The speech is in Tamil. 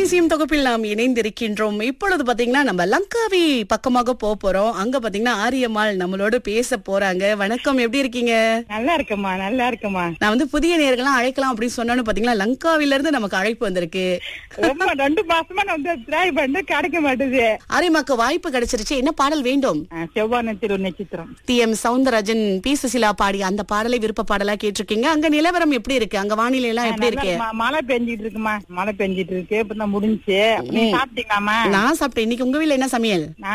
அதிசயம் தொகுப்பில் நாம் இணைந்திருக்கின்றோம் இப்பொழுது பாத்தீங்கன்னா நம்ம லங்காவி பக்கமாக போக போறோம் அங்க பாத்தீங்கன்னா ஆரியம்மாள் நம்மளோட பேச போறாங்க வணக்கம் எப்படி இருக்கீங்க நல்லா இருக்குமா நல்லா இருக்குமா நான் வந்து புதிய நேர்கள்லாம் அழைக்கலாம் அப்படின்னு சொன்னோன்னு பாத்தீங்கன்னா லங்காவில இருந்து நமக்கு அழைப்பு வந்திருக்கு ரொம்ப ரெண்டு மாசமா நான் வந்து ட்ரை பண்ண கிடைக்க மாட்டேது ஆரியம்மாக்கு வாய்ப்பு கிடைச்சிருச்சு என்ன பாடல் வேண்டும் செவ்வான திரு நட்சத்திரம் T M Soundararajan P Susheela பாடி அந்த பாடலை விருப்ப பாடலா கேட்டிருக்கீங்க அங்க நிலவரம் எப்படி இருக்கு அங்க வானிலை எல்லாம் எப்படி இருக்கு நல்லா ம- மழை பெஞ்சிட்டு இருக்குமா மழை பெஞ்சிட்டு இருக்கு இப்பதான் முடிஞ்சுச்சு நீ சாப்பிட்டீங்களாமா நான் சாப்பிட்டேன் இன்னைக்கு உங்க வீட்ல என்ன சமையல் நான்